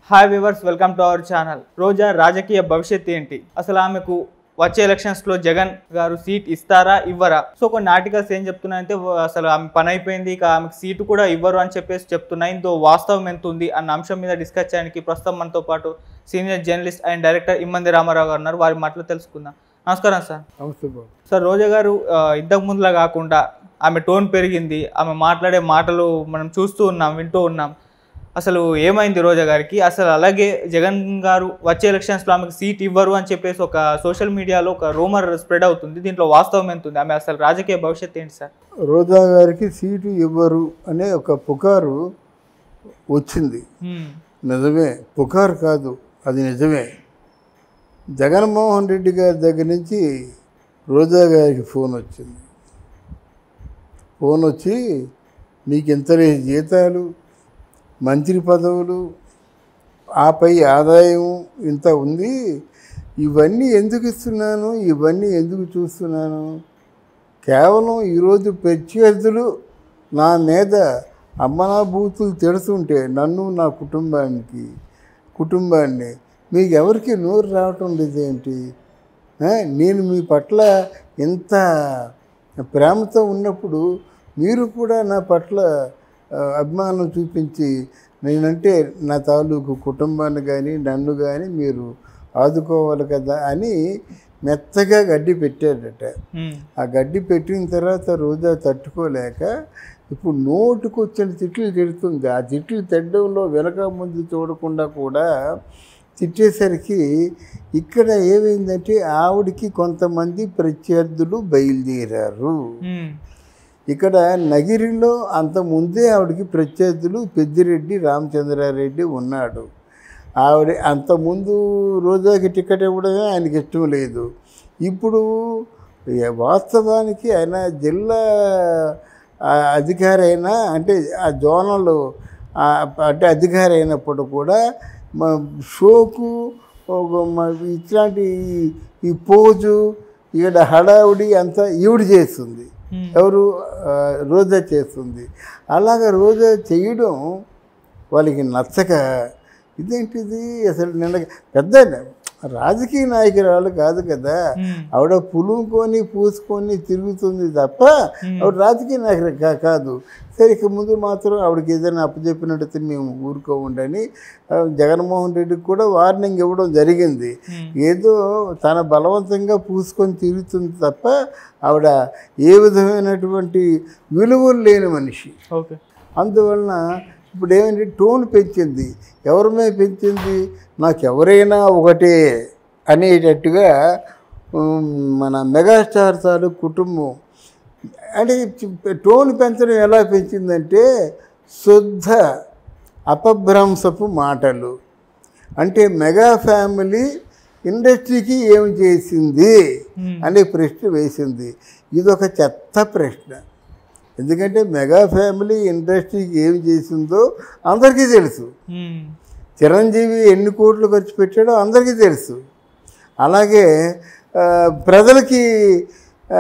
Hi viewers welcome to our channel Roja రాజకీయ భవిష్యత్ ఏంటి అసలు ఆమెకు వచ్చే ఎలక్షన్స్ లో జగన్ గారు సీట్ ఇస్తారా ఇవ్వరా సో కొన్ని ఆర్టికల్స్ ఏం చెప్తున్నాయంటే వ- అసలు ఆమె పని అయిపోయింది ఇక ఆమెకు సీటు కూడా ఇవ్వరు అని చెప్పేసి చెప్తున్నాయి ఇందులో వాస్తవం ఎంత ఉంది అన్న అంశం మీద డిస్కస్ చేయడానికి ప్రస్తుతం మనతో పాటు senior journalist and director Immandi Ramarao గారు ఉన్నారు వారి మాటలు తెలుసుకుందాం నమస్కారం సార్ నమస్తే బాబు సార్ రోజా గారు ఆ, ఇంతకు ముందులా కాకుండా ఆమె టోన్ పెరిగింది ఆమె మాట్లాడే మాటలు మనం చూస్తూ ఉన్నాం వింటూ ఉన్నాం అసలు ఏమైంది రోజా గారికి అసలు అలాగే జగన్ గారు వచ్చే ఎలక్షన్స్లో ఆమెకు సీట్ ఇవ్వరు అని చెప్పేసి ఒక సోషల్ మీడియాలో ఒక రూమర్ స్ప్రెడ్ అవుతుంది దీంట్లో వాస్తవం ఎంత ఉంది ఆమె అసలు రాజకీయ భవిష్యత్తు ఏంటి సార్ రోజా గారికి సీటు ఇవ్వరు అనే ఒక పుకారు వచ్చింది హ్మ్. నిజమే పుకారు కాదు అది నిజమే జగన్మోహన్ రెడ్డి గారి దగ్గర నుంచి రోజా గారికి ఫోన్ వచ్చింది ఫోన్ వచ్చి మీకు ఇంతలే జీతాలు మంత్రి పదవులు ఆపై ఆదాయం ఇంత ఉంది ఇవన్నీ ఎందుకు ఇస్తున్నాను ఇవన్నీ ఎందుకు చూస్తున్నాను కేవలం ఈరోజు ప్రత్యర్థులు నా మీద అమ్మనా బూతులు తిడుతుంటే నన్ను నా కుటుంబానికి కుటుంబాన్ని మీకు ఎవరికి నోరు రావటం లేదేంటి ఆ, నేను మీ పట్ల ఎంత ప్రేమతో ఉన్నప్పుడు మీరు కూడా నా పట్ల ఆ, అభిమానం చూపించి నేనంటే నా తాలూకు కుటుంబాన్ని కానీ నన్ను కానీ మీరు ఆదుకోవాలి కదా అని మెత్తగా గడ్డి పెట్టాడట హ్మ్. ఆ గడ్డి పెట్టిన తర్వాత రోజా తట్టుకోలేక ఇప్పుడు నోటుకు వచ్చిన తిట్లు తిడుతుంది ఆ తిట్లు తిట్టడంలో వెనక ముందు చూడకుండా కూడా తిట్టేసరికి ఇక్కడ ఏమైందంటే ఆవిడికి కొంతమంది ప్రత్యర్థులు బయలుదేరారు హ్మ్. ఇక్కడ నగిరిలో అంత ముందే ఆవిడకి ప్రత్యర్థులు పెద్దిరెడ్డి రామచంద్రారెడ్డి ఉన్నాడు ఆవిడ అంతకుముందు రోజాకి టికెట్ ఇవ్వడమే ఆయనకి ఇష్టం లేదు ఇప్పుడు ఏ- వాస్తవానికి ఆయన జిల్లా ఆ, అధికారి అయినా అంటే ఆ జోనల్ ఆ, అంటే అధికారి అయినప్పుడు కూడా మా షోకు ఒక మ- ఇట్లాంటి ఈ- ఈ పోజు ఇక్కడ హడావుడి అంతా ఈవిడ చేస్తుంది హ్మ్. ఎవరు ఆ, రోజా చేస్తుంది అలాగ రోజా చేయడం వాళ్ళకి నచ్చక ఇదేంటిది అసలు నిన్న పెద్ద రాజకీయ నాయకురాలు కాదు కదా హ్మ్. ఆవిడ పులుకొని పూసుకొని తిరుగుతుంది తప్ప ఆవిడ రాజకీయ నాయకుడు కా- కాదు సరే ఇక ముందు మాత్రం ఆవిడకి ఏదైనా అప్పచెప్పినట్టయితే మేము ఊరుకోమండని ఆ, జగన్మోహన్ రెడ్డికి కూడా వార్నింగ్ ఇవ్వడం జరిగింది హ్మ్. ఏదో తన బలవంతంగా పూసుకొని తిరుగుతుంది తప్ప ఆవిడ ఏ విధమైనటువంటి విలువలు లేని మనిషి ఓకే అందువలన ఇప్పుడు ఏమంటే టోన్ పెంచింది ఎవరి మీద పెంచింది నాకు ఎవరైనా ఒకటే అనేటట్టుగా ఉమ్, మన మెగాస్టార్ తాలూకు కుటుంబం అంటే చి- టోన్ పెంచడం ఎలా పెంచిందంటే శుద్ధ అపభ్రంశపు మాటలు అంటే మెగా ఫ్యామిలీ ఇండస్ట్రీకి ఏం చేసింది హ్మ్. అనే ప్రశ్న వేసింది ఇదొక చెత్త ప్రశ్న ఎందుకంటే మెగా ఫ్యామిలీ ఇండస్ట్రీకి ఏం చేసిందో అందరికీ తెలుసు హ్మ్. చిరంజీవి ఎన్ని కోట్లు ఖర్చు పెట్టాడో అందరికీ తెలుసు అలాగే ఆ, ప్రజలకి ఆ,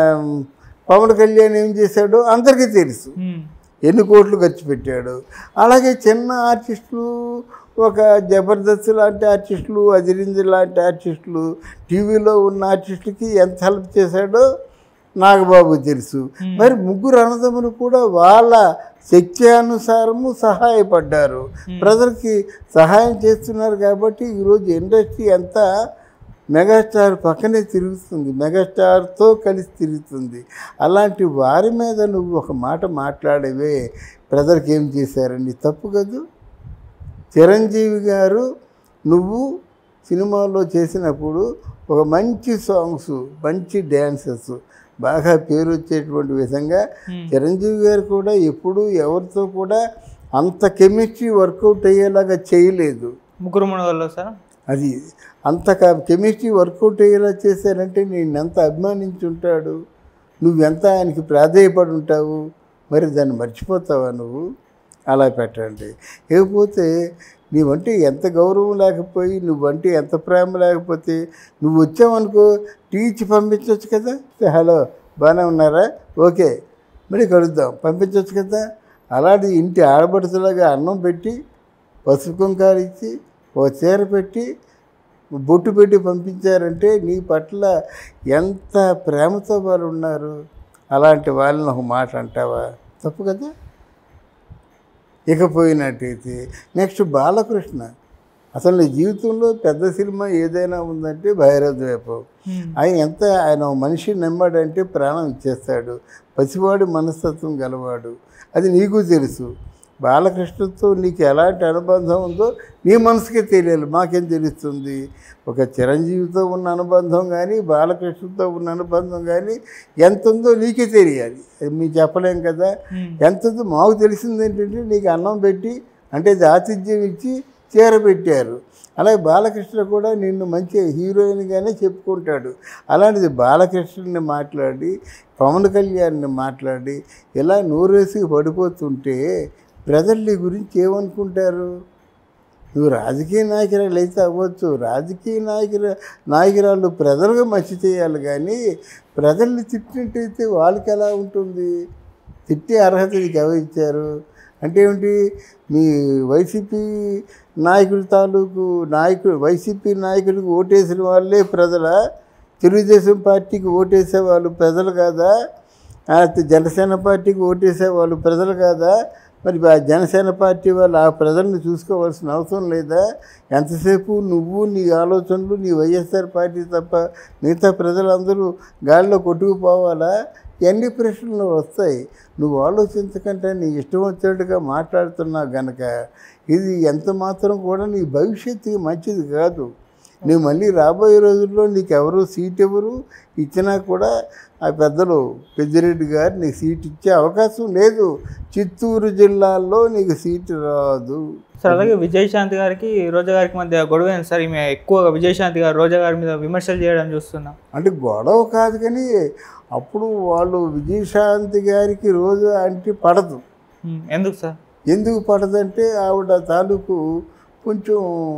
పవన్ కళ్యాణ్ ఏం చేశాడో అందరికీ తెలుసు హ్మ్. ఎన్ని కోట్లు ఖర్చు పెట్టాడు అలాగే చిన్న ఆర్టిస్టులు ఒక జబర్దస్త్ లాంటి ఆర్టిస్టులు అజిరింది లాంటి ఆర్టిస్టులు టీవీలో ఉన్న ఆర్టిస్టులకి ఎంత హెల్ప్ చేశాడో నాగబాబు తెలుసు మరి ముగ్గురు అన్నదమ్ములు కూడా వాళ్ళ శక్త్యానుసారము సహాయపడ్డారు ప్రజలకి సహాయం చేస్తున్నారు కాబట్టి ఈరోజు ఇండస్ట్రీ అంతా మెగాస్టార్ పక్కనే తిరుగుతుంది మెగాస్టార్తో కలిసి తిరుగుతుంది అలాంటి వారి మీద నువ్వు ఒక మాట మాట్లాడేవే ప్రజలకు ఏం చేశారండి తప్పు కదూ చిరంజీవి గారు నువ్వు సినిమాలో చేసినప్పుడు ఒక మంచి సాంగ్స్ మంచి డ్యాన్సెస్ బాగా పేరు వచ్చేటువంటి విధంగా Hmm. చిరంజీవి గారు కూడా ఎప్పుడు ఎవరితో కూడా అంత కెమిస్ట్రీ వర్కౌట్ అయ్యేలాగా చేయలేదు ముగ్గురు మనవాళ్ళు సార్ అది అంత కెమిస్ట్రీ వర్కౌట్ అయ్యేలా చేశారంటే నేను ఎంత అభిమానించి ఉంటాడు నువ్వెంత ఆయనకి ప్రాధేయపడి ఉంటావు మరి దాన్ని మర్చిపోతావా నువ్వు అలా పెట్టండి లేకపోతే నీవంటే ఎంత గౌరవం లేకపోయి నువ్వంటే ఎంత ప్రేమ లేకపోతే నువ్వు వచ్చావనుకో టీచి పంపించవచ్చు కదా హలో బాగానే ఉన్నారా ఓకే మరి కలుద్దాం పంపించవచ్చు కదా అలాంటి ఇంటి ఆడబడుతులాగా అన్నం పెట్టి పసుపు కుంకాలు ఇచ్చి ఓ చీర పెట్టి బొట్టు పెట్టి పంపించారంటే నీ పట్ల ఎంత ప్రేమతో వాళ్ళు ఉన్నారు అలాంటి వాళ్ళని ఒక మాట అంటావా తప్పు కదా ఇకపోయినట్టయితే నెక్స్ట్ బాలకృష్ణ అసలు నీ జీవితంలో పెద్ద సినిమా ఏదైనా ఉందంటే భైరవ ద్వీపం ఆయన ఎంత ఆయన ఒక మనిషి నమ్మాడంటే ప్రాణం ఇచ్చేస్తాడు పసివాడి మనస్తత్వం గలవాడు అది నీకు తెలుసు బాలకృష్ణతో నీకు ఎలాంటి అనుబంధం ఉందో నీ మనసుకే తెలియాలి మాకేం తెలుస్తుంది ఒక చిరంజీవితో ఉన్న అనుబంధం కానీ బాలకృష్ణతో ఉన్న అనుబంధం కానీ ఎంత ఉందో నీకే తెలియాలి అది మీకు చెప్పలేం కదా ఎంత ఉందో మాకు తెలిసింది ఏంటంటే నీకు అన్నం పెట్టి అంటే ఇది ఆతిథ్యం ఇచ్చి చీర పెట్టారు అలాగే బాలకృష్ణ కూడా నిన్ను మంచి హీరోయిన్గానే చెప్పుకుంటాడు అలాంటిది బాలకృష్ణని మాట్లాడి పవన్ కళ్యాణ్ని మాట్లాడి ఇలా నూరేసి పడిపోతుంటే ప్రజలు నీ గురించి ఏమనుకుంటారు నువ్వు రాజకీయ నాయకురాలు అయితే అవ్వచ్చు రాజకీయ నాయకుల నాయకురాలు ప్రజలకు మంచి చేయాలి కానీ ప్రజల్ని తిట్టినట్టయితే వాళ్ళకి ఎలా ఉంటుంది తిట్టే అర్హత నీకు ఎవరు ఇచ్చారు అంటే ఏమిటి మీ వైసీపీ నాయకుల తాలూకు నాయకుడు వైసీపీ నాయకుడికి ఓటేసిన వాళ్ళే ప్రజల తెలుగుదేశం పార్టీకి ఓటేసే వాళ్ళు ప్రజలు కాదా ఆ జనసేన పార్టీకి ఓటేసే వాళ్ళు ప్రజలు కాదా మరి ఆ జనసేన పార్టీ వాళ్ళు ఆ ప్రజల్ని చూసుకోవాల్సిన అవసరం లేదా ఎంతసేపు నువ్వు నీ ఆలోచనలు నీ వైఎస్ఆర్ పార్టీ తప్ప మిగతా ప్రజలందరూ గాలిలో కొట్టుకుపోవాలా ఎన్ని ప్రశ్నలు వస్తాయి నువ్వు ఆలోచించకంటే నీ ఇష్టం వచ్చినట్టుగా మాట్లాడుతున్నావు గనక ఇది ఎంత మాత్రం కూడా నీ భవిష్యత్తుకి మంచిది కాదు నువ్వు మళ్ళీ రాబోయే రోజుల్లో నీకు ఎవరు సీట్ ఎవరు ఇచ్చినా కూడా ఆ పెద్దలు పెద్దిరెడ్డి గారు నీకు సీట్ ఇచ్చే అవకాశం లేదు చిత్తూరు జిల్లాలో నీకు సీటు రాదు సార్ అలాగే విజయశాంతి గారికి రోజా గారికి మధ్య గొడవ ఏంటి సార్ ఈమె ఎక్కువగా విజయశాంతి గారు రోజా గారి మీద విమర్శలు చేయడం చూస్తున్నాం అంటే గొడవ కాదు కానీ అప్పుడు వాళ్ళు విజయశాంతి గారికి రోజు అంటే పడదు ఉమ్, ఎందుకు సార్ ఎందుకు పడదంటే ఆవిడ తాలూకు కొంచెం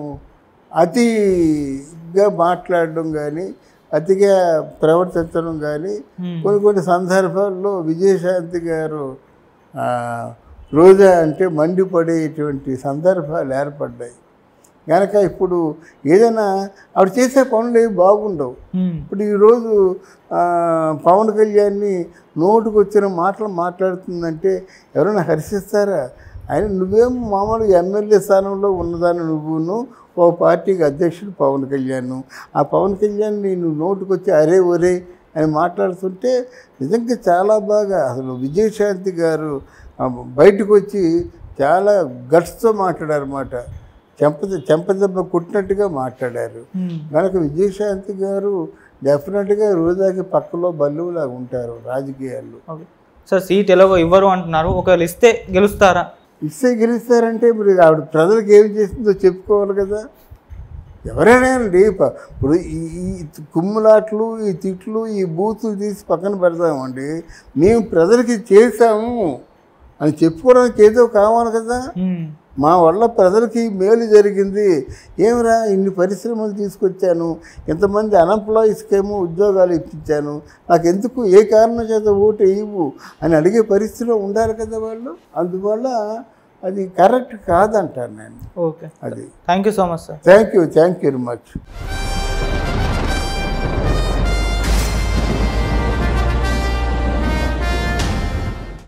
అతిగా మాట్లాడడం కానీ అతిగా ప్రవర్తించడం కానీ ఉమ్, కొన్ని కొన్ని సందర్భాల్లో విజయశాంతి గారు ఆ, రోజా అంటే మండిపడేటువంటి సందర్భాలు ఏర్పడ్డాయి కనుక ఇప్పుడు ఏదైనా ఆవిడ చేసే పనులు ఏవి బాగుండవు ఉమ్, ఇప్పుడు ఈరోజు ఆ, పవన్ కళ్యాణ్ని నోటుకు వచ్చిన మాటలు మాట్లాడుతుందంటే ఎవరైనా హర్షిస్తారా ఆయన నువ్వేం మామూలు ఎమ్మెల్యే స్థానంలో ఉన్నదాన్ని నువ్వును ఓ పార్టీకి అధ్యక్షుడు పవన్ కళ్యాణ్ ఆ పవన్ కళ్యాణ్ నేను నోటుకు వచ్చి అరే ఒరే అని మాట్లాడుతుంటే నిజంగా చాలా బాగా అసలు విజయశాంతి గారు ఆ, బయటకు వచ్చి చాలా గట్స్తో మాట్లాడారన్నమాట చెంప చెంపదెబ్బ కుట్టినట్టుగా మాట్లాడారు ఉమ్. కనుక విజయశాంతి గారు డెఫినెట్గా రోజాకి పక్కలో బల్లువులాగా ఉంటారు రాజకీయాల్లో ఓకే సార్ సీట్ ఎలాగో ఇవ్వరు అంటున్నారు ఒకవేళ ఇస్తే గెలుస్తారా ఇస్తే గెలుస్తారంటే మరి ఆవిడ ప్రజలకు ఏం చేసిందో చెప్పుకోవాలి కదా ఎవరైనా అండి ప- ఇప్పుడు ఈ ఈ కుమ్ములాట్లు ఈ తిట్లు ఈ బూతులు తీసి పక్కన పెడతామండి మేము ప్రజలకి చేశాము అని చెప్పుకోవడానికి ఏదో కావాలి కదా ఉమ్, మా వల్ల ప్రజలకి మేలు జరిగింది ఏమిరా ఇన్ని పరిశ్రమలు తీసుకొచ్చాను ఇంతమంది అన్ఎంప్లాయీస్కి ఏమో ఉద్యోగాలు ఇప్పించాను నాకు ఎందుకు ఏ కారణం చేత ఓటు ఇవ్వు అని అడిగే పరిస్థితిలో ఉండాలి కదా వాళ్ళు అందువల్ల అది కరెక్ట్ కాదంటాను నేను ఓకే అది thank you so much sir thank you thank you very much